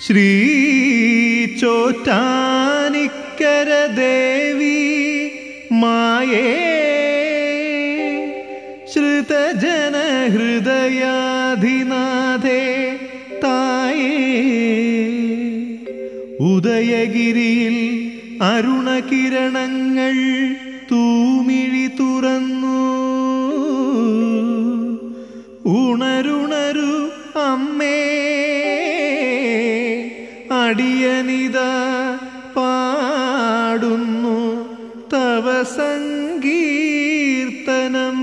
ശ്രീ ചോറ്റാനിക്കര ദേവി മായേ ശ്രുതജന ഹൃദയാധിനാഥേ തായേ ഉദയഗിരിയിൽ അരുണകിരണങ്ങൾ തൂമിഴി തുറന്നു ഉണരുണരു അമ്മേ അടിയനിത പാടുന്നു തവ സങ്കീർത്തനം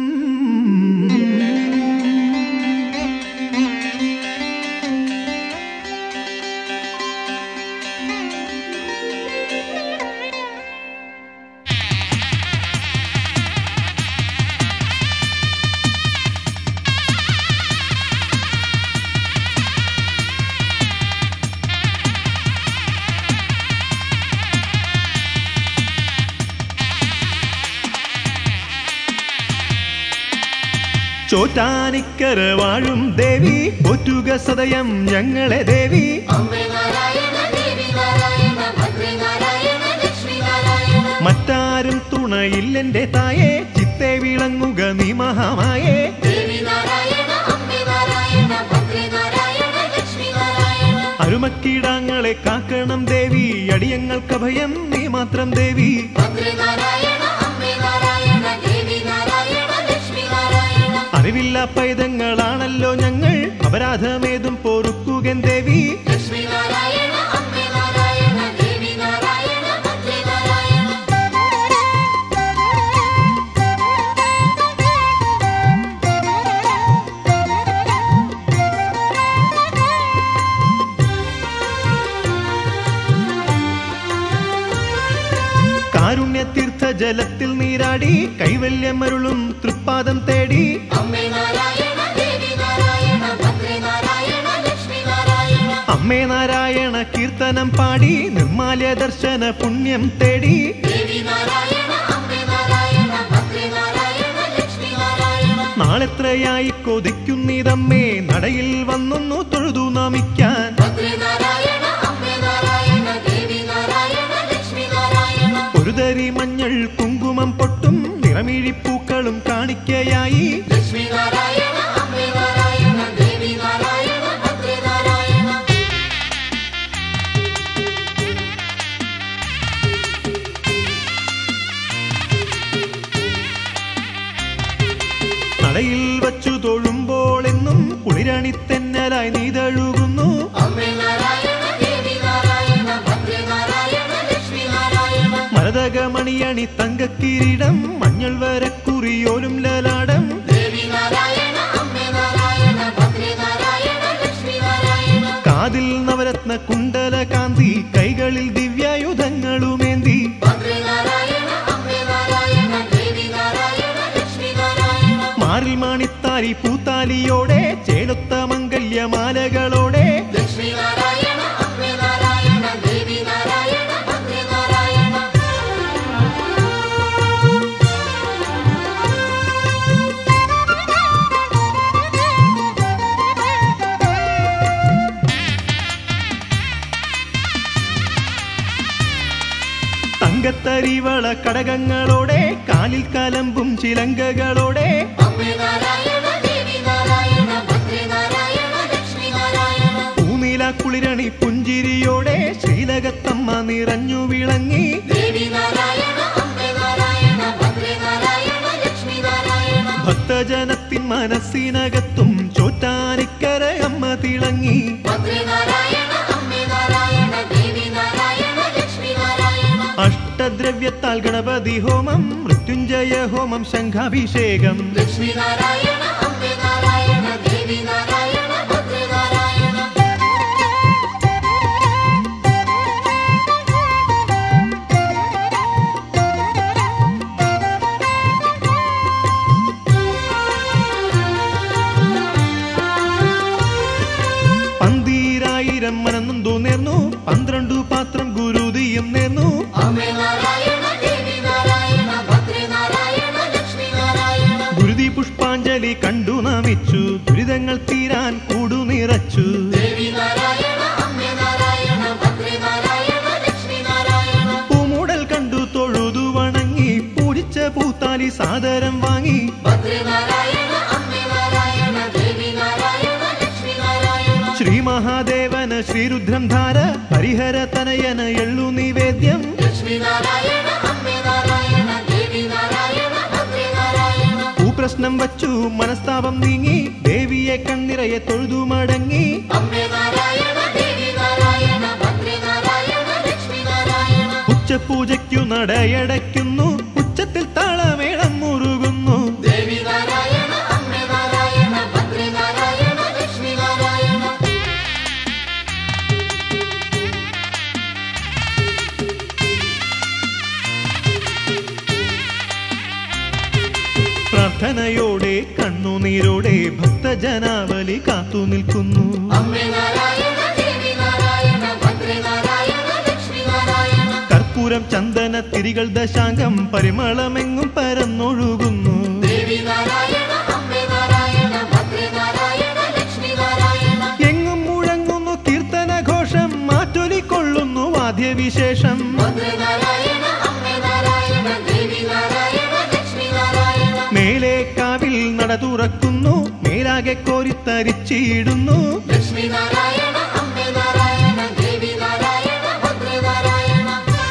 ചോറ്റാനിക്കര വാഴും ദേവി പോറ്റുക സദയം ഞങ്ങളെ ദേവി അമ്മേ നാരായണ ദേവി നാരായണ ഭദ്രേ നാരായണ ലക്ഷ്മി നാരായണ മറ്റാരും തുണയില്ലെന്റെ തായേ ചിത്തെ വിളങ്ങുക നീ മഹാമായേ ദേവി നാരായണ അമ്മേ നാരായണ ഭദ്രേ നാരായണ ലക്ഷ്മി നാരായണ അരുമക്കീടാങ്ങളെ കാക്കണം ദേവി അടിയങ്ങൾക്ക് ഭയം നീ മാത്രം ദേവി ഭദ്രേ നാരായണ അമ്മേ നാരായണ ദേവി നാരായണ ലക്ഷ്മി നാരായണ അറിവില്ല പൈതങ്ങളാണല്ലോ ഞങ്ങൾ അപരാധമേതും പൊറുക്കുകൻ ദേവി ലക്ഷ്മി നാരായണ അമ്മേ നാരായണ ദേവി നാരായണ ഭദ്രേ നാരായണ കാരുണ്യതീർത്ഥ ജലത്തിൽ നീരാടി കൈവല്യമരുളും തൃപ്പാദം തേടി അമ്മേ നാരായണ ദേവി നാരായണ ഭദ്രേ നാരായണ ലക്ഷ്മി നാരായണ അമ്മേ നാരായണ കീർത്തനം പാടി നിർമാല്യ ദർശന പുണ്യം തേടി ദേവി നാരായണ അമ്മേ നാരായണ ഭദ്രേ നാരായണ ലക്ഷ്മി നാരായണ നാളെത്രയായി കൊതിക്കുന്നീതമ്മേ നടയിൽ വന്നൊന്നു തൊഴുതു നമിക്കാൻ ഭദ്രേ നാരായണ അമ്മേ നാരായണ ദേവി നാരായണ ലക്ഷ്മി നാരായണ ഒരു തരി മഞ്ഞൾ കുങ്കുമം പൊട്ടും നിറമിഴിപ്പൂക്കളും കാണിക്കയായി ലക്ഷ്മി നാരായണ അമ്മേ നാരായണ ദേവി നാരായണ ഭദ്രേ നാരായണ നടയിൽ വച്ചു തൊഴുമ്പോൾ എന്നും കുളിരണിത്തെന്നലായി നീ തഴുകുന്നു അമ്മേ നാരായണ ദേവി നാരായണ ഭദ്രേ നാരായണ ലക്ഷ്മി നാരായണ മരതകമണിയണി തങ്കക്കിരീടം മഞ്ഞൾ വരക്കുറിയോലും ലലാടം ദേവി നാരായണ അമ്മേ നാരായണ ഭദ്രേ നാരായണ ലക്ഷ്മി നാരായണ കാതിൽ നവരത്ന കുണ്ടല കാന്തി കൈകളിൽ ദിവ്യായുധങ്ങളുമേന്തി ഭദ്രേ നാരായണ അമ്മേ നാരായണ ദേവി നാരായണ ലക്ഷ്മി നാരായണ മാറിൽ മാണിത്താരി പൂത്താലിയോടെ ചേലൊത്ത മംഗല്യമാലകളോടെ ലക്ഷ്മി നാരായണ അമ്മേ നാരായണ ദേവി നാരായണ ഭദ്രേ നാരായണ തങ്കത്തരിവള കടകങ്ങളോടെ കാലിൽ കലമ്പും ചിലങ്കകളോടെ അമ്മേ നാരായണ ദേവി നാരായണ ഭദ്രേ നാരായണ ലക്ഷ്മി നാരായണ പൂനീല കുളിരണി പുഞ്ചിരിയോടെ ശ്രീലകത്തമ്മ നിറഞ്ഞു വിളങ്ങി ദേവി നാരായണ അമ്മേ നാരായണ ഭദ്രേ നാരായണ ലക്ഷ്മി നാരായണ ഭക്തജനത്തിൻ മനസ്സിനകത്തും ചോറ്റാനിക്കര അമ്മ തിളങ്ങി ഭദ്രേ നാരായണ അമ്മേ നാരായണ ദേവി നാരായണ ലക്ഷ്മി നാരായണ അഷ്ടദ്രവ്യത്താൽ ഗണപതി ഹോമം മൃത്യുഞ്ജയ ഹോമം ശംഖാഭിഷേകം ലക്ഷ്മി നാരായണ അമ്മേ നാരായണ ദേവി നാരായണ ഭദ്രേ നാരായണ പന്തീരായിരം മനന്നൊന്നു നേർന്നു പന്ത്രണ്ടു പാത്രം ഗുരുതിയും നേർന്നു അമ്മേ നാരായണ ദേവി നാരായണ ഭദ്രേ നാരായണ ലക്ഷ്മി നാരായണ ഗുരുതി പുഷ്പാഞ്ജലി കണ്ടു നമിച്ചു ദുരിതങ്ങൾ തീരാൻ പുഷ്പാഞ്ജലി സാദരം വാങ്ങി ഭദ്രനാരായണ അമ്മേ നാരായണ ദേവി നാരായണ ലക്ഷ്മി നാരായണ ശ്രീ മഹാദേവന് ശ്രീരുദ്രം ധാര ഹരിഹര തനയന എള്ളു നിവേദ്യം ലക്ഷ്മി നാരായണ അമ്മേ നാരായണ ദേവി നാരായണ ഭദ്രനാരായണ ഭൂപ്രശ്നം വച്ചു മനസ്താപം നീങ്ങി ദേവിയെ കണ്ണിറയെ തൊഴുതു മടങ്ങി അമ്മേ നാരായണ ദേവി നാരായണ ഭദ്രനാരായണ ലക്ഷ്മി നാരായണ ഉച്ചപൂജയ്ക്കു നടയടയ്ക്കുന്നു ഉച്ചത്തിൽ താളമേളം മുറുകുന്നു ദേവി നാരായണ അമ്മേ നാരായണ ഭദ്രനാരായണ ലക്ഷ്മി നാരായണ പ്രാർത്ഥനയോടെ കണ്ണുനീരോടെ ഭക്തജനാവലി കാത്തു നിൽക്കുന്നു അമ്മേ നാരായണ ദേവി നാരായണ ഭദ്രനാരായണ ലക്ഷ്മി നാരായണ കർപ്പൂരം ചന്ദന തിരികൾ ദശാംഗം പരിമളമെങ്ങും പരന്നൊഴുകുന്നു ദേവി നാരായണ അമ്മേ നാരായണ ഭദ്രനാരായണ ലക്ഷ്മി നാരായണ എങ്ങും മുഴങ്ങുന്നു കീർത്തനഘോഷം മാറ്റൊലിക്കൊള്ളുന്നു വാദ്യവിശേഷം ഭദ്രനാരായണ അമ്മേ നാരായണ ദേവി നാരായണ ലക്ഷ്മി നാരായണ മേലെ കാവിൽ നട തുറക്കുന്നു മേലാകെ കോരിത്തരിച്ചിടുന്നു ലക്ഷ്മി നാരായണ അമ്മേ നാരായണ ദേവി നാരായണ ഭദ്രനാരായണ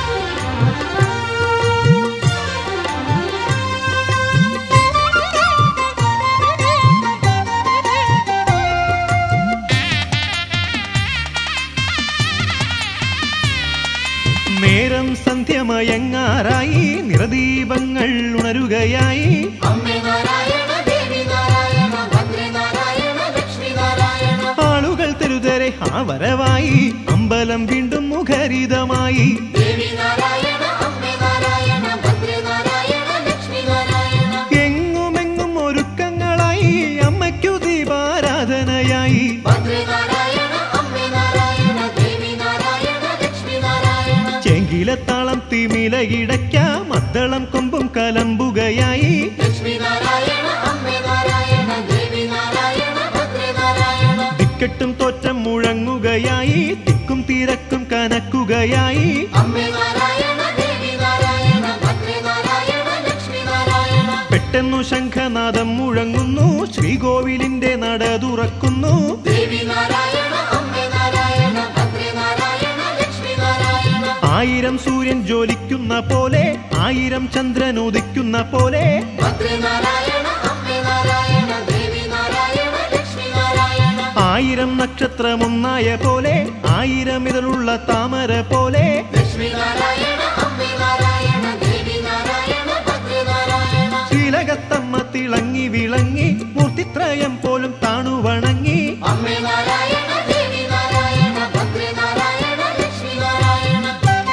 നേരം സന്ധ്യമയങ്ങാറായി നിറദീപങ്ങൾ ഉണരുകയായി അമ്മേ നാരായണ ദേവി നാരായണ ഭദ്രനാരായണ ലക്ഷ്മി നാരായണ ആളുകൾ തെരുതരെ ആവരവായി അമ്പലം വീണ്ടും മുഖരിതമായി ദേവി നാരായണ അമ്മേ നാരായണ ഭദ്രനാരായണ ലക്ഷ്മി നാരായണ എങ്ങുമെങ്ങും ഒരുക്കങ്ങളായി അമ്മയ്ക്കു ദീപാരാധനയായി ഭദ്രനാരായണ അമ്മേ നാരായണ ദേവി നാരായണ ലക്ഷ്മി നാരായണ ചെങ്കിലത്താളം തിമിലയിടയ്ക്ക മദ്ദളം കൊമ്പും കലമ്പുകയായി ലക്ഷ്മി നാരായണ അമ്മേ നാരായണ ദേവി നാരായണ ഭദ്രനാരായണ ദിക്കെട്ടും തോറ്റം മുഴങ്ങുകയായി തിക്കും തിരക്കും കനക്കുകയായി അമ്മേ നാരായണ ദേവി നാരായണ ഭദ്രനാരായണ ലക്ഷ്മി നാരായണ പെട്ടെന്നു ശംഖനാദം മുഴങ്ങുന്നു ശ്രീകോവിലിന്റെ നട തുറക്കുന്നു ദേവി നാരായണ അമ്മേ നാരായണ ഭദ്രനാരായണ ലക്ഷ്മി നാരായണ ആയിരം സൂര്യൻ ജ്വലിക്കുന്ന പോലെ ആയിരം ചന്ദ്രൻ ഉദിക്കുന്ന പോലെ ഭദ്രനാരായണ അമ്മേ നാരായണ ദേവി നാരായണ ലക്ഷ്മി നാരായണ ആയിരം നക്ഷത്രമൊന്നായ പോലെ ആയിരം ഇതിലുള്ള താമര പോലെ ലക്ഷ്മി നാരായണ അമ്മേ നാരായണ ദേവി നാരായണ ഭദ്രനാരായണ ശ്രീലകത്തമ്മ തിളങ്ങി വിളങ്ങി മൂർത്തിത്രയം പോലും താണു വണങ്ങി അമ്മേ നാരായണ ദേവി നാരായണ ഭദ്രനാരായണ ലക്ഷ്മി നാരായണ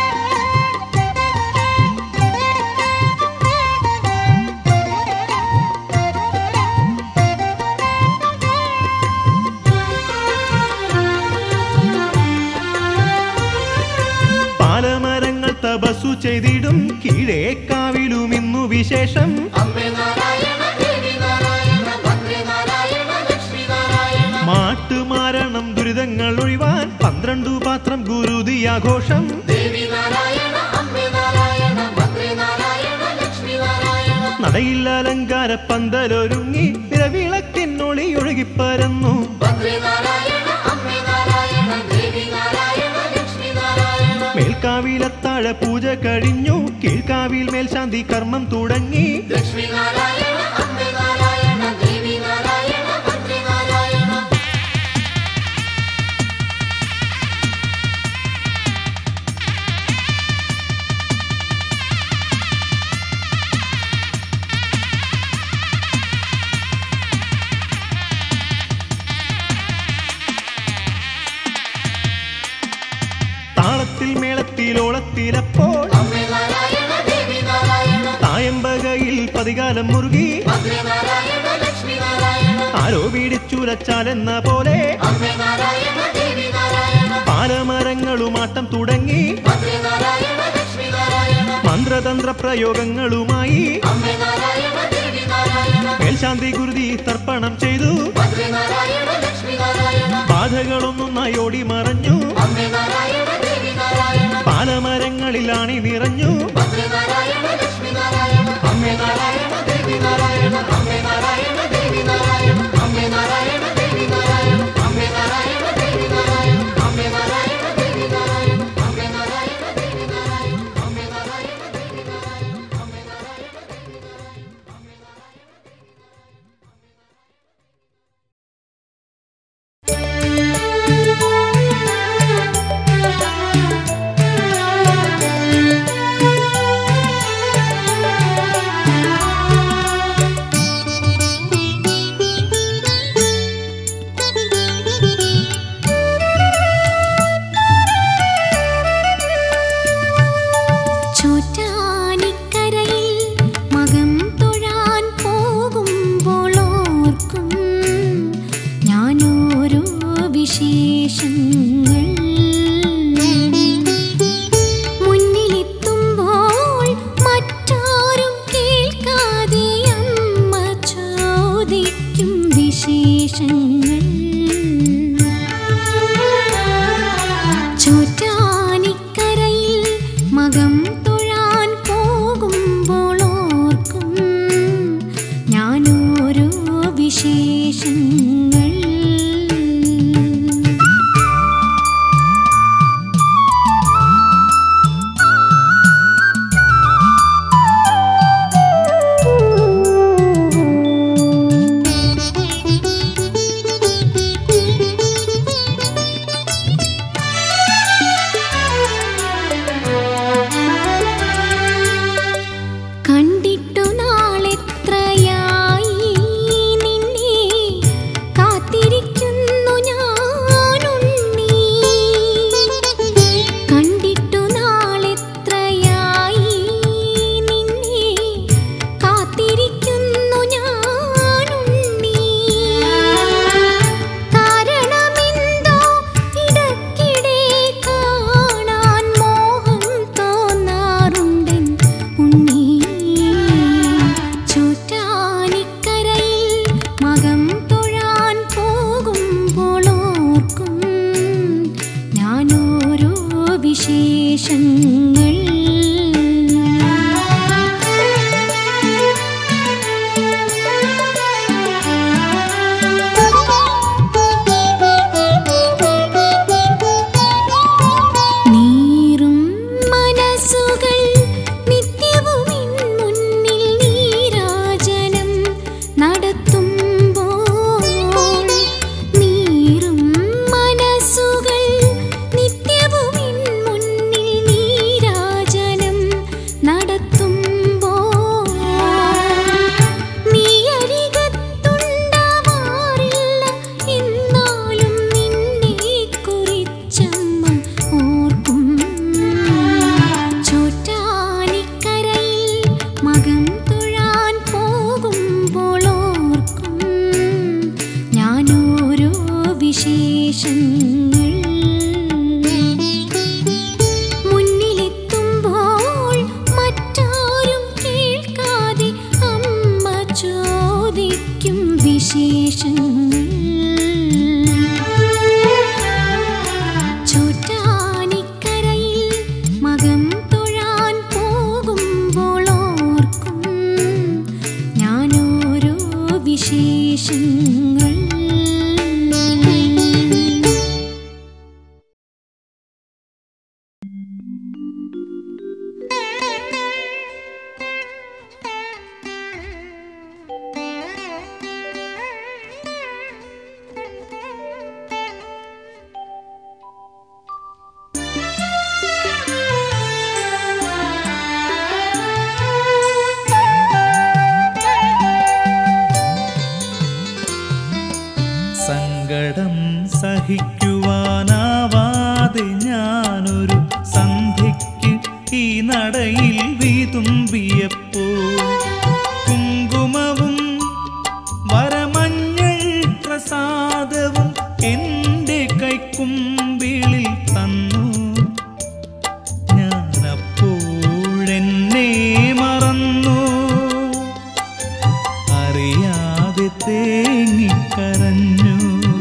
പാലമരങ്ങൾ തപസ്സു ചെയ്തിടും കീഴേക്കാവിലും ഇന്നു വിശേഷം അമ്മേ നാരായണ ദേവി നാരായണ ഭദ്രനാരായണ ലക്ഷ്മി നാരായണ മാട്ടുമാരണം ദുരിതങ്ങൾ ഒഴിവാൻ പന്ത്രണ്ടു പാത്രം ഗുരുതിയാഘോഷം ദേവി നാരായണ അമ്മേ നാരായണ ഭദ്രനാരായണ ലക്ഷ്മി നാരായണ നടയിൽ അലങ്കാര പന്തലൊരുങ്ങി നിറവിളക്കിനൊളി ഒഴുകിപ്പരന്നു ഭദ്രനാരായണ അമ്മേ നാരായണ ദേവി നാരായണ ലക്ഷ്മി നാരായണ മേൽക്കാവിലത്താഴ പൂജ കഴിഞ്ഞു കീഴ്ക്കാവിൽ മേൽശാന്തി കർമ്മം തുടങ്ങി ലക്ഷ്മി നാരായണ അമ്മേ നാരായണ ദേവി നാരായണ ഭദ്രനാരായണ താളത്തിൽ മേളത്തിലോളത്തിലപ്പോൾ അമ്മേ നാരായണ ദേവി നാരായണ തായമ്പകയിൽ പതികാലം മുറുകി ഭദ്രനാരായണ ലക്ഷ്മി നാരായണ ആരോ പീഡിച്ചുലച്ചാലെന്ന പോലെ അമ്മേ നാരായണ ദേവി നാരായണ പാലമരങ്ങളുമാട്ടം തുടങ്ങി ഭദ്രനാരായണ ലക്ഷ്മി നാരായണ മന്ത്രതന്ത്ര പ്രയോഗങ്ങളുമായി അമ്മേ നാരായണ ദേവി നാരായണ മേൽശാന്തി ഗുരുതി തർപ്പണം ചെയ്തു ഭദ്രനാരായണ ലക്ഷ്മി നാരായണ ബാധകളൊന്നൊന്നായി ഓടി മറഞ്ഞു അമ്മേ നാരായണ ദേവി നാരായണ പാലമരങ്ങളിൽ അണി നിറഞ്ഞു ഭദ്രനാരായണ ലക്ഷ്മി നാരായണ അമ്മേ നാരായണ ഈ നടയിൽ വീതുമ്പിയപ്പോൾ കുങ്കുമവും വരമഞ്ഞൾ പ്രസാദവും എൻ്റെ കൈക്കുമ്പിളിൽ തന്നു ഞാനപ്പോഴെന്നെ മറന്നു അറിയാതെ തേങ്ങിക്കരഞ്ഞു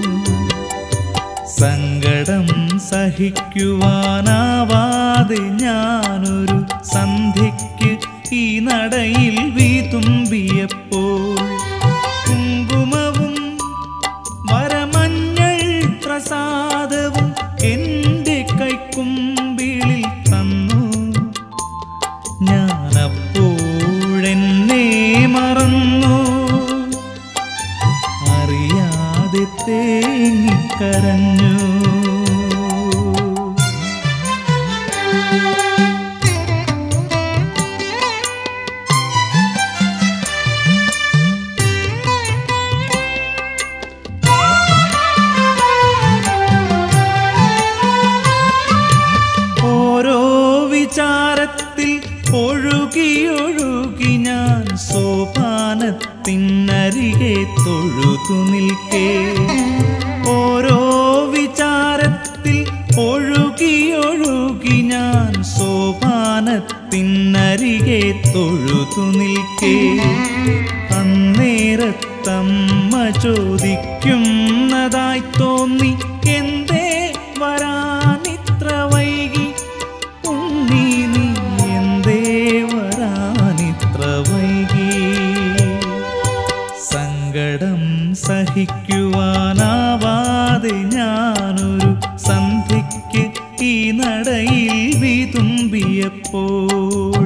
സങ്കടം സഹിക്കുവാനാവാതെ ഞാനൊരു സന്ധ്യയ്ക്ക് ഈ നടയിൽ വീതുമ്പിയപ്പോൾ കുങ്കുമവും വരമഞ്ഞൾ പ്രസാദവും എൻ്റെ കൈക്കുമ്പിളിൽ തന്നു ഞാനപ്പോഴെന്നെ മറന്നു അറിയാതെ തേങ്ങിക്കരഞ്ഞു ഓരോ വിചാരത്തിൽ ഒഴുകിയൊഴുകി ഞാൻ സോപാനത്തിനരികെ തൊഴുതു നിൽക്കേ ഓരോ വിചാരത്തിൽ ഒഴുകിയൊഴുകി ഞാൻ സോപാനത്തിനരികെ തൊഴുതു നിൽക്കേ അന്നേരത്തമ്മ ചോദിക്കുന്നതായി തോന്നി എന്തേ വരാനിത്ര വൈകി ഉണ്ണി നീ എന്തേ വരാനിത്ര വൈകി സങ്കടം സഹിക്കുവാനാവാതെ ഞാനൊരു സന്ധ്യയ്ക്ക് ഈ നടയിൽ വിതുമ്പിയപ്പോൾ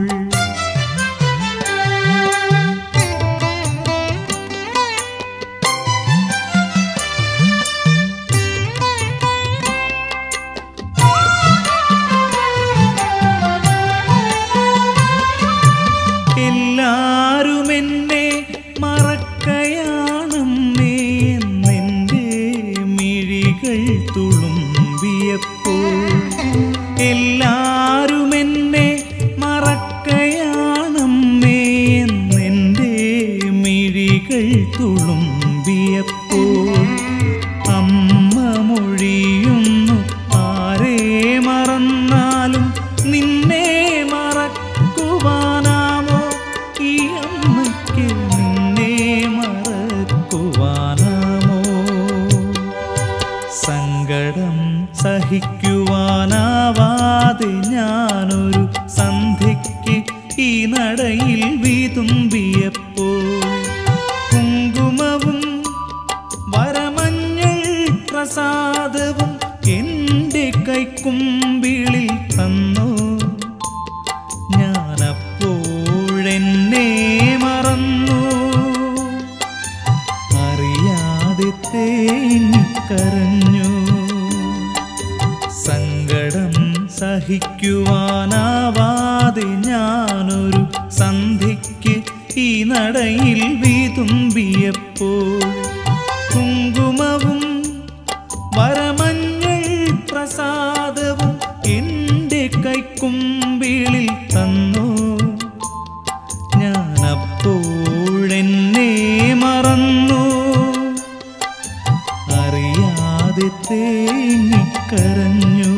എല്ലാരും എന്നെ മറക്കയാണെന്നേ എന്നെൻ്റെ മിഴികൾ തുളുമ്പിയപ്പോൾ എല്ലാരും എന്നെ മറക്കയാണെന്നേ എന്നെൻ്റെ മിഴികൾ തുളുമ്പിയപ്പോൾ അമ്മ മൊഴിയുന്നു ആരെ മറന്നാലും നിന്നെ മറക്കുവാനാമോ ഈ അമ്മയ്ക്ക് നിന്നെ മറക്കുവാനാമോ സങ്കടം സഹിക്കുവാനാവാതെ ഞാനൊരു സന്ധ്യയ്ക്ക് ഈ നടയിൽ വീതുമ്പിയപ്പോൾ കുങ്കുമവും വരമഞ്ഞൾ പ്രസാദവും എൻ്റെ കൈക്കുമ്പിളിൽ തന്നു ഞാനപ്പോഴെന്നെ മറന്നു അറിയാതെ തേങ്ങിക്കരഞ്ഞു സങ്കടം സഹിക്കുവാനാവാതെ ഞാനൊരു സന്ധ്യയ്ക്ക് ഈ നടയിൽ വീതുമ്പിയപ്പോൾ കുങ്കുമവും വരമഞ്ഞൾ പ്രസാദവും എൻ്റെ കൈക്കുമ്പിളിൽ തന്നു ഞാനപ്പോഴെന്നെ മറന്നു അറിയാതെ തേങ്ങിക്കരഞ്ഞു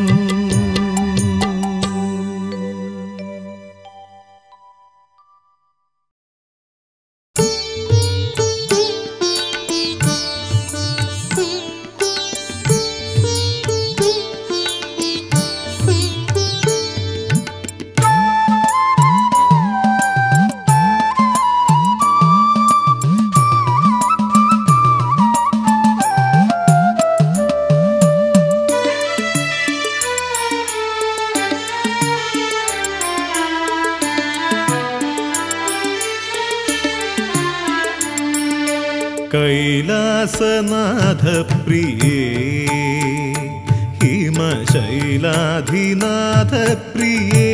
കൈലാസനാഥ പ്രിയേ ഹിമശൈലാധിനാഥ പ്രിയേ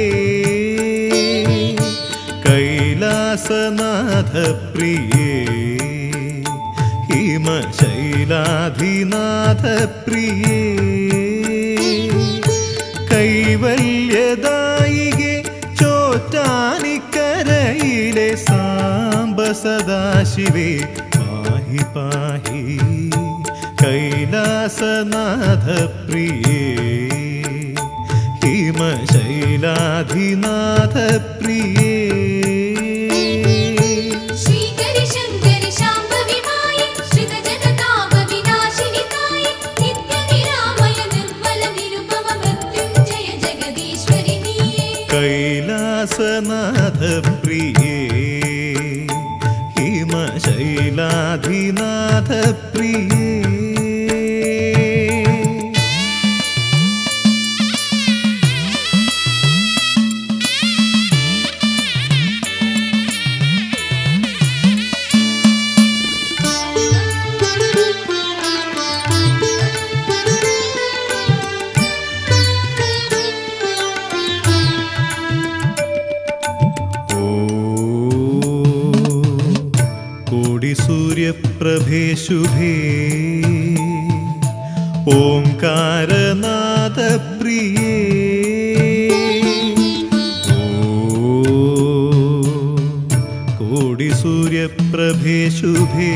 കൈലാസനാഥ പ്രിയേ ഹിമശൈലാധിനാഥ പ്രിയേ കൈവല്യദായികെ സദാശിവേ പാഹി പാഹി കൈലാസനാഥ പ്രിയേ ഹിമശൈലാധിനാഥ പ്രിയേ ശ്രീകരി ശങ്കരി ശാംഭവിമായ ശ്രിതജനതാപ വിനാശിനിതായ നിത്യനിരാമയ നിർമ്മല നിരുപമ മൃത്യുഞ്ജയ ജഗദീശ്വരി നീയേ കൈലാസനാഥ പ്രിയേ ഹിമശൈലാധിനാഥ പ്രിയേ കോടി സൂര്യപ്രഭേ ശുഭേ ഓംകാരനാഥ പ്രിയേ ഓ കോടി സൂര്യപ്രഭേ ശുഭേ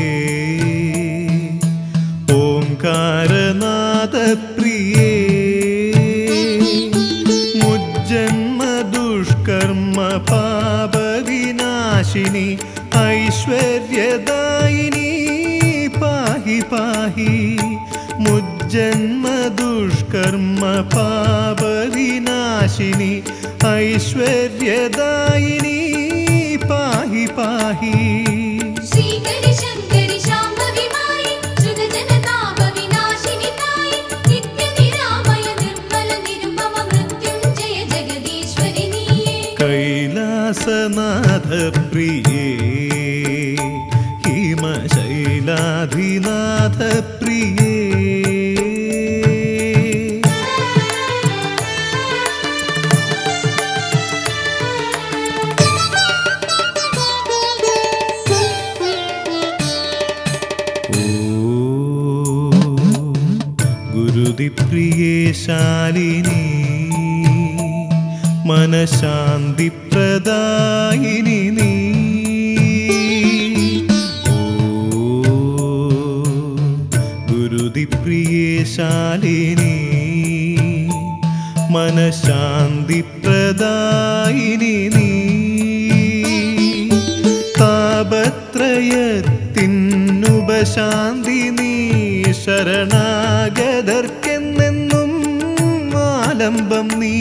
ഓംകാരനാഥ പ്രിയേ മുജ്ജന്മ ദുഷ്കർമ്മ പാപവിനാശിനി ഐശ്വര്യദായിനി പാഹി പാഹി മുജ്ജന്മ ദുഷ്കർമ്മ പാപവിനാശിനി ഐശ്വര്യദായിനി പാഹി പാഹി ശ്രീകരി ശങ്കരി ശാംഭവിമായ ശ്രിതജനതാപ വിനാശിനിതായ നിത്യനിരാമയ നിർമ്മല നിരുപമ മൃത്യുഞ്ജയ ജഗദീശ്വരി നീയേ കൈലാസനാഥ പ്രിയേ ഹിമശൈലാധിനാഥ പ്രിയേ ഗുരുതിപ്രിയേ ശാലിനി മനശാന്തി പ്രദായിനി നീ ഓ ഗുരുതിപ്രിയേ ശാലിനി മനശാന്തി പ്രദായിനി നീ താപത്രയത്തിനുപശാന്തി നീ ശരണാഗതർക്കെന്നെന്നും ആലംബം നീ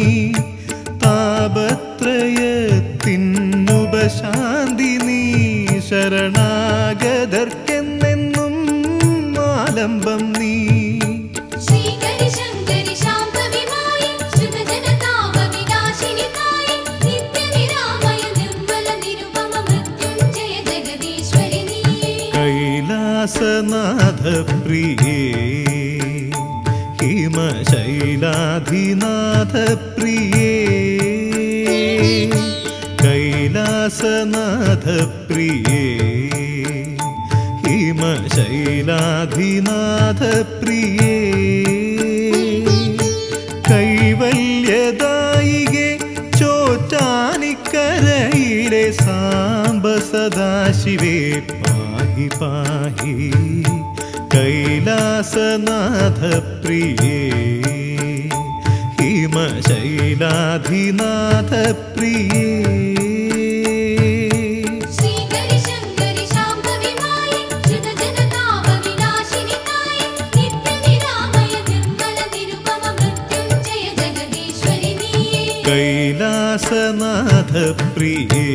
താപത്രയത്തിനുപശാന്തി നീ ശരണാഗതർക്കെന്നെന്നും ആലംബം നീ ശ്രീകരി ശങ്കരി ശാംഭവിമായ ശ്രിതജനതാപ വിനാശിനിതായ നിത്യനിരാമയ നിർമ്മല നിരുപമ മൃത്യുഞ്ജയ ജഗദീശ്വരി നീയേ കൈലാസനാഥ പ്രിയേ ഹിമശൈലാധിനാഥ പ്രിയേ കൈലാസനാഥ പ്രിയേ ഹിമശൈലാധിനാഥ പ്രിയേ കൈവല്യദായികെ ചോറ്റാനിക്കരയിലെ സാംബ സദാശിവേ പാഹി പാഹി കൈലാസനാഥ പ്രിയേ ഹിമശൈലാധിനാഥ പ്രിയേ ശ്രീകരി ശങ്കരി ശാംഭവിമായ ശ്രിതജനതാപ വിനാശിനിതായ നിത്യനിരാമയ നിർമ്മല നിരുപമ മൃത്യുഞ്ജയ ജഗദീശ്വരി നീയേ കൈലാസനാഥ പ്രിയേ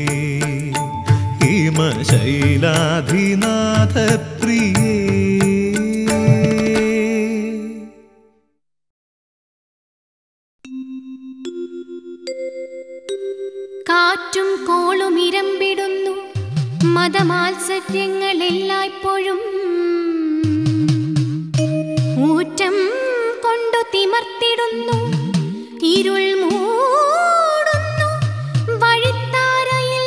ഹിമശൈലാധിനാഥ പ്രിയേ കാറ്റും കോളും ഇരമ്പിടുന്നു മതമാത്സര്യങ്ങളെല്ലായ്പ്പോഴും ഊറ്റം കൊണ്ടു തിമർത്തിടുന്നു ഇരുൾ മൂടുന്നു വഴിത്താരയിൽ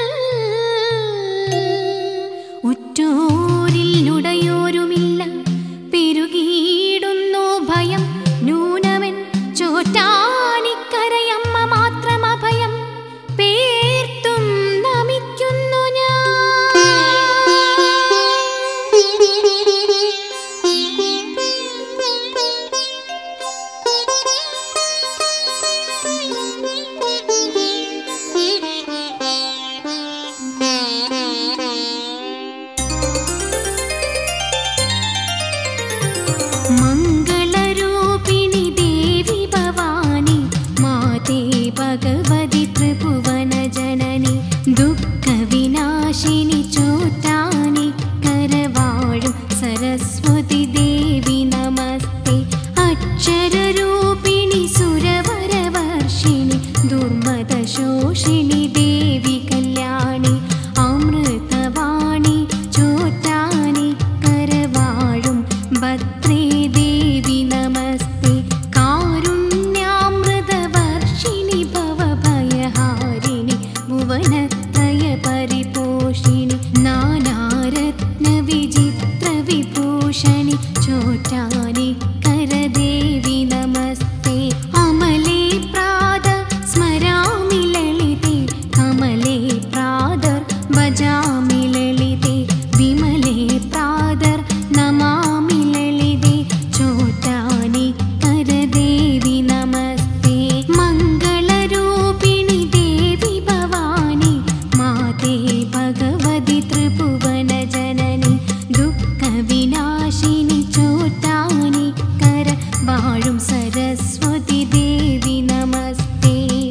ഉറ്റോരിൽ ഉടയോരുമില്ല പെരുകിയിടുന്നു ഭയം നൂനവൻ ചോറ്റാനിക്കരയമ്മ മാത്രം അഭയം പേർത്തും നമിക്കുന്നു ഞാൻ ഭഗവതി ത്രിഭുവന ജനനി ദുഃഖവിനാശിനി ചോറ്റാനി കരവാഴും സരസ്വതി ദേവി നമസ്തേ അക്ഷരരൂപിണി സുരവരവർഷിണി ദുർമദശോഷിണി ദേവി കല്യാണി അമൃതവാണി ചോറ്റാനി കരവാഴും ഭദ്രേ ദേവി നമസ്തേ കാരുണ്യാമൃതവർഷിണി ഭവഭയഹാരിണി ഭുവനത്രയ പരിപോഷിണി നാനാരത്ന വിചിത്ര വിഭൂഷണി ചോറ്റാനി കരദേവി നമസ്തേ അമലേ പ്രാത സ്മരാമി ലളിതേ കമലേ പ്രാതർ ഭജാമി ലളിതേ വിമലേ പ്രാതർ നമാമി ലളിതേ ചോറ്റാനി കരദേവി നമസ്തേ മംഗളരൂപിണി ദേവി ഭവാനി മാതേ ഭഗവതി ത്രിഭുവന ജനനി ദുഃഖവിനാശിനി ചോറ്റാനി കര വാഴും സരസ്വതി ദേവി നമസ്തേ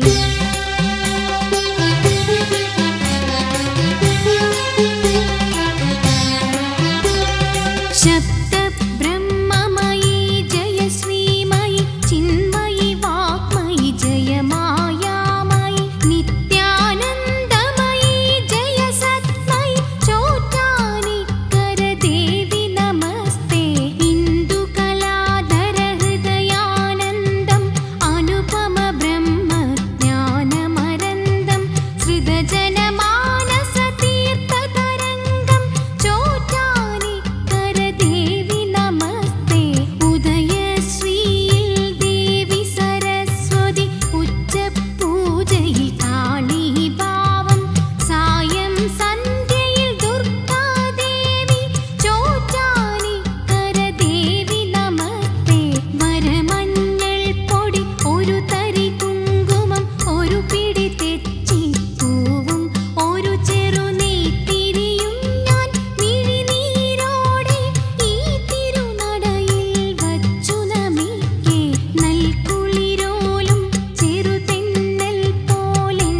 ശബ്ദബ്രഹ്മമയീ ജയ ശ്രീമയി ചിന്മയി വാക്മയി ജയ മായാമയി നിത്യാനന്ദമയി ജയ സത്മയി ചോറ്റാനി കരദേവി നമസ്തേ ഇന്ദുകലാധര ഹൃദയാനന്ദം അനുപമ ബ്രഹ്മ ജ്ഞാനമരന്തം സൃതജനമാനസ തീർത്ഥതരംഗം ചോറ്റാനി കരദേവി നമസ്തേ ഉദയശ്രീയിൽ ദേവി സരസ്വതി ഉച്ചപൂജയിൽ കാളീഭാവം സായം സന്ധ്യയിൽ ദുർഗാദേവി ചോറ്റാനി കരദേവി നമസ്തേ വരമഞ്ഞൾ പൊടി ഒരു തരി കുങ്കുമം ഒരു പിടി തെച്ചി പൂവും ഒരു ചെറുനീത്തിരിയും ഞാൻ മിഴിനീരോടെ ഈ തിരുനടയിൽ വച്ചു നമിക്കേ നൽകുളിരോലും ചെറുതെന്നൽ പോലെൻ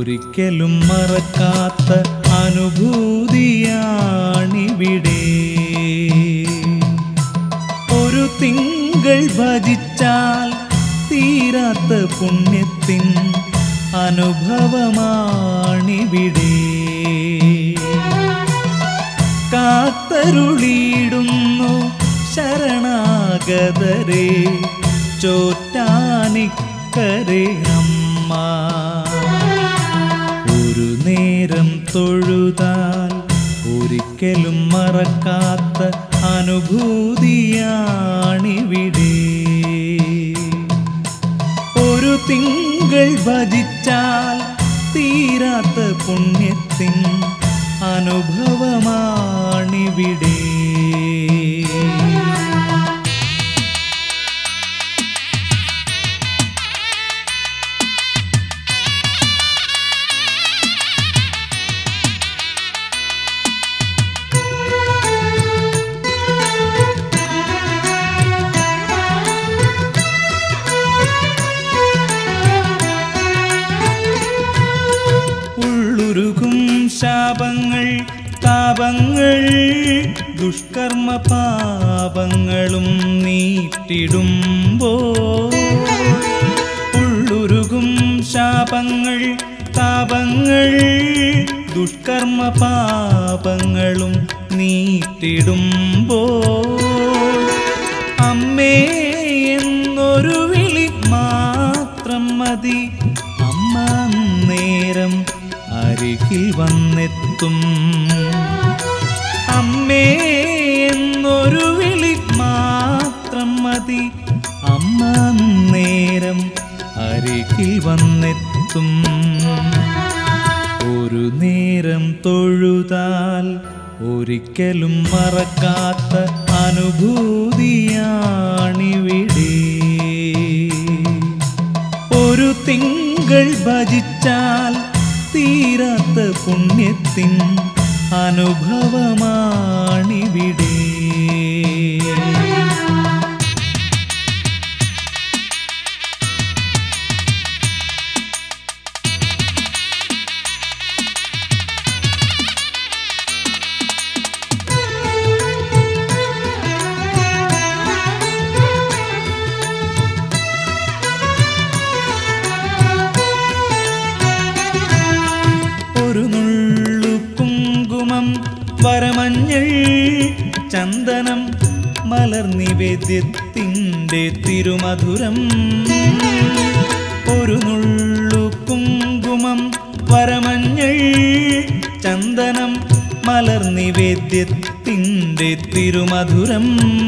ഒരിക്കലും മറക്കാത്ത അനുഭൂതിയാണിവിടെ ഒരു തിങ്കൾ ഭജിച്ചാൽ തീരാത്ത പുണ്യത്തിൻ അനുഭവമാണിവിടെ കാത്തരുളിയിടുന്നു ശരണാഗതരെ ചോറ്റാനിക്കരെ അമ്മ ഒരു നേരം തൊഴുതാൽ ഒരിക്കലും മറക്കാത്ത അനുഭൂതിയാണിവിടെ ഒരു തിങ്കൾ ഭജിച്ചാൽ തീരാത്ത പുണ്യത്തിൻ അനുഭവമാണിവിടെ ഉള്ളുരുകും ശാപങ്ങൾ താപങ്ങൾ ദുഷ്കർമ്മ പാപങ്ങളും നീട്ടിടുമ്പോ ഉള്ളുരുകും ശാപങ്ങൾ താപങ്ങൾ ദുഷ്കർമ്മ പാപങ്ങളും നീട്ടിടുമ്പോ അമ്മേ എന്നൊരു വിളി മാത്രം മതി അമ്മ നേരം അരികിൽ വന്നെത്തും അമ്മേ എന്നൊരു വിളി മാത്രം മതി അമ്മ നേരം അരികിൽ വന്നെത്തും ഒരു നേരം തൊഴുതാൽ ഒരിക്കലും മറക്കാത്ത അനുഭൂതിയാണിവിടെ ഒരു തിങ്കൾ ഭജിച്ചാൽ തീരാത്ത പുണ്യത്തിൻ അനുഭവമാണിവിടെ ഒരു നുള്ളു കുങ്കുമം വരമഞ്ഞൾ ചന്ദനം മലർ നിവേദ്യത്തിൻ്റെ തിരുമധുരം ഒരു നുള്ളു കുങ്കുമം വരമഞ്ഞൾ ചന്ദനം മലർ നിവേദ്യത്തിൻ്റെ തിരുമധുരം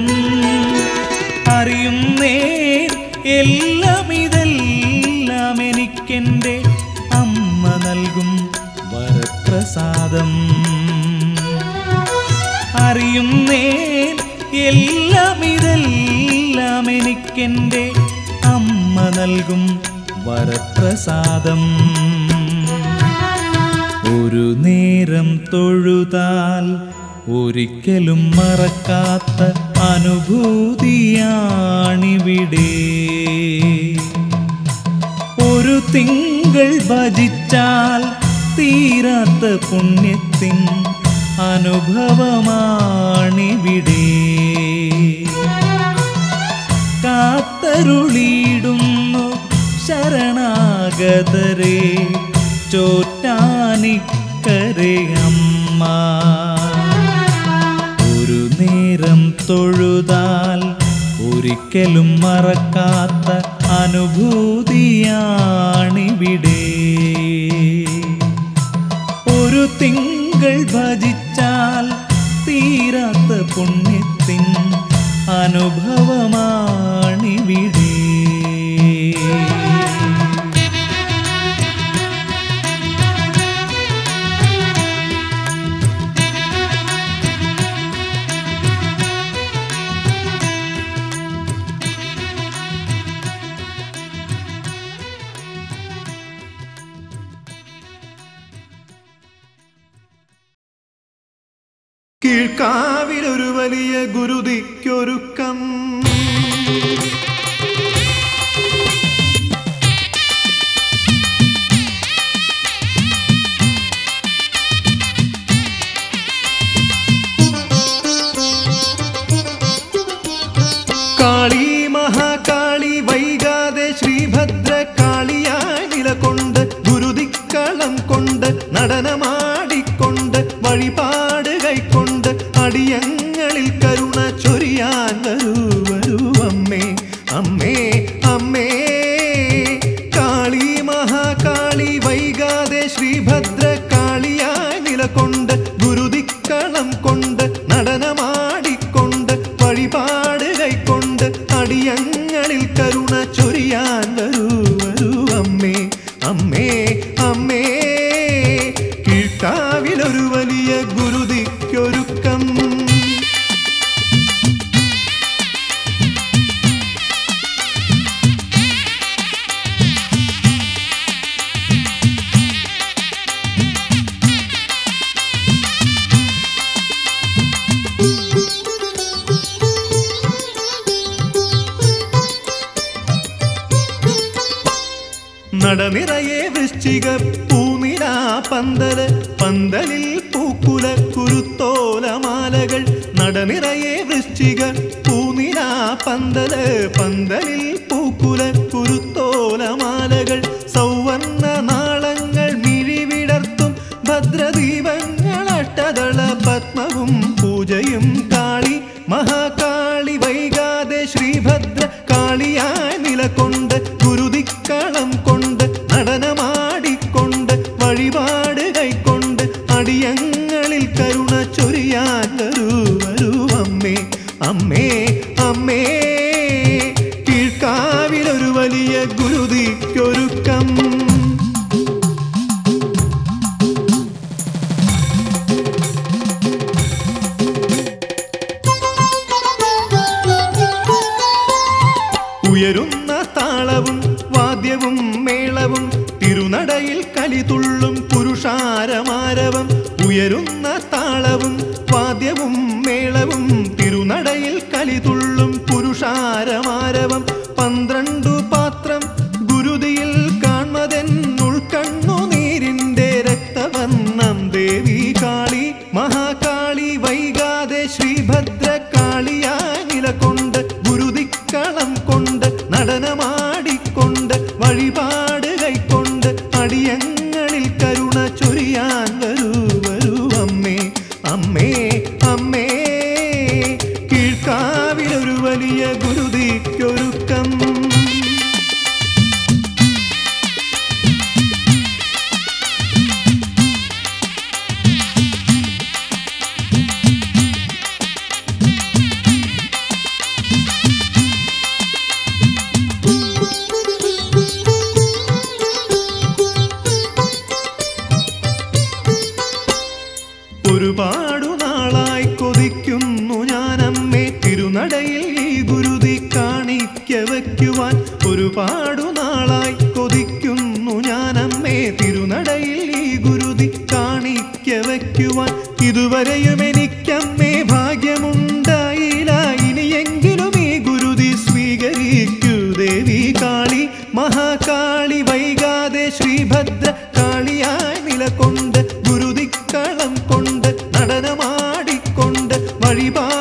അറിയുന്നേ എല്ലാം ഇതെല്ലാം എനിക്കെൻ്റെ അമ്മ നൽകും വരപ്രസാദം അറിയുന്നേ എല്ലാം ഇതെല്ലാം എനിക്കെൻ്റെ അമ്മ നൽകും വരപ്രസാദം ഒരു നേരം തൊഴുതാൽ ഒരിക്കലും മറക്കാത്ത അനുഭൂതിയാണിവിടെ ഒരു തിങ്കൾ ഭജിച്ചാൽ തീരാത്ത പുണ്യത്തിൻ അനുഭവമാണിവിടെ കാത്തരുളിയിടുന്നു ശരണാഗതരെ ചോറ്റാനിക്കരെ അമ്മ ഒരു നേരം തൊഴുതാൽ ഒരിക്കലും മറക്കാത്ത അനുഭൂതിയാണിവിടെ ഒരു തിങ്കൾ ഭജിച്ചാൽ തീരാത്ത പുണ്യത്തിൻ അനുഭവമാണിവിടെ കീഴ്ക്കാവിലൊരു വലിയ ഗുരുതിക്കൊരുക്കം നടനമാടിക്കൊണ്ട് വഴിപാട് കൈക്കൊണ്ട് അടിയങ്ങളിൽ കരുണ ചൊരിയാൻ വരൂ വരൂ അമ്മേ അമ്മേ അമ്മേ കാളി മഹാകാളി വൈകാതെ ശ്രീഭദ്ര കാളിയായി നിലകൊണ്ട് ഗുരുതിക്കളം കൊണ്ട് നടനമാടിക്കൊണ്ട് വഴിപാട് കൈക്കൊണ്ട് അടിയങ്ങളിൽ കരുണ ചൊരിയാൻ വരൂ വരൂ അമ്മേ അമ്മേ അമ്മേ കീഴ്ക്കാവിലൊരു വലിയ ഗുരുതിക്കൊരുക്കം നടനിറയെ വൃശ്ചിക പൂനില പന്തല് പന്തലിൽ പൂക്കുല കുരുത്തോലമാലകൾ നടനിറയെ വൃശ്ചിക പൂനില പന്തല് പന്തലിൽ പൂക്കുല കുരുത്തോലമാലകൾ സൗവർണ നാളങ്ങൾ മിഴിവിടർത്തും ഭദ്രദീപങ്ങൾ അട്ടതള പത്മവും പൂജയും കാളി മഹാകാളി വൈകാതെ ശ്രീഭദ്ര കാളിയായി നിലകൊണ്ട് ഗുരുതിക്കളം കൊണ്ട് നടനമാടിക്കൊണ്ട് വഴിപാട് കൈക്കൊണ്ട് അടിയങ്ങളിൽ കരുണ ചൊരിയാൻ വരൂ വരൂ അമ്മേ അമ്മേ അമ്മേ കീഴ്ക്കാവിലൊരു വലിയ ഗുരുതിക്കൊരുക്കം ഉയരുന്ന താളവും വാദ്യവും മേളവും തിരുനടയിൽ കലിതുള്ളും പുരുഷാരമാരവം ഉയരുന്ന താളവും വാദ്യവും മേളവും തിരുനടയിൽ കലിതുള്ളും പുരുഷാരമാരവം പന്ത്രണ്ടു പാത്രം ഗുരുതിയിൽ കാൺമതെന്നുൾക്കണ്ണു നീരിന്റെ രക്തവർണ്ണം ദേവി കാളി മഹാകാളി വൈകാതെ ശ്രീഭദ്ര കാളിയായി നിലകൊണ്ട് ഗുരുതിക്കളം കൊണ്ട് നടനമാടിക്കൊണ്ട് വഴിപാട് കൈക്കൊണ്ട് അടിയങ്ങളിൽ കരുണ ചൊരിയാൻ വരൂ വരൂ അമ്മേ അമ്മേ അമ്മേ കീഴ്ക്കാവിലൊരു വലിയ ഗുരുതിക്കൊരുക്കം ഒരുപാടു നാളായി കൊതിക്കുന്നു ഞാനമ്മേ തിരുനടയിൽ ഈ ഗുരുതി കാണിക്ക വയ്ക്കുവാൻ ഒരുപാടു നാളായി കൊതിക്കുന്നു ഞാനമ്മേ തിരുനടയിൽ ഈ ഗുരുതി കാണിക്ക വയ്ക്കുവാൻ ഇതുവരെയും എനിക്കമ്മേ ഭാഗ്യമുണ്ടായില്ല ഇനിയെങ്കിലും ഈ ഗുരുതി സ്വീകരിക്കൂ ദേവി കാളി മഹാകാളി വൈകാതെ ശ്രീഭദ്ര കാളിയായി നിലകൊണ്ട് ഗുരുതിക്കളം കൊണ്ട് നടനമാടിക്കൊണ്ട് വഴിപാ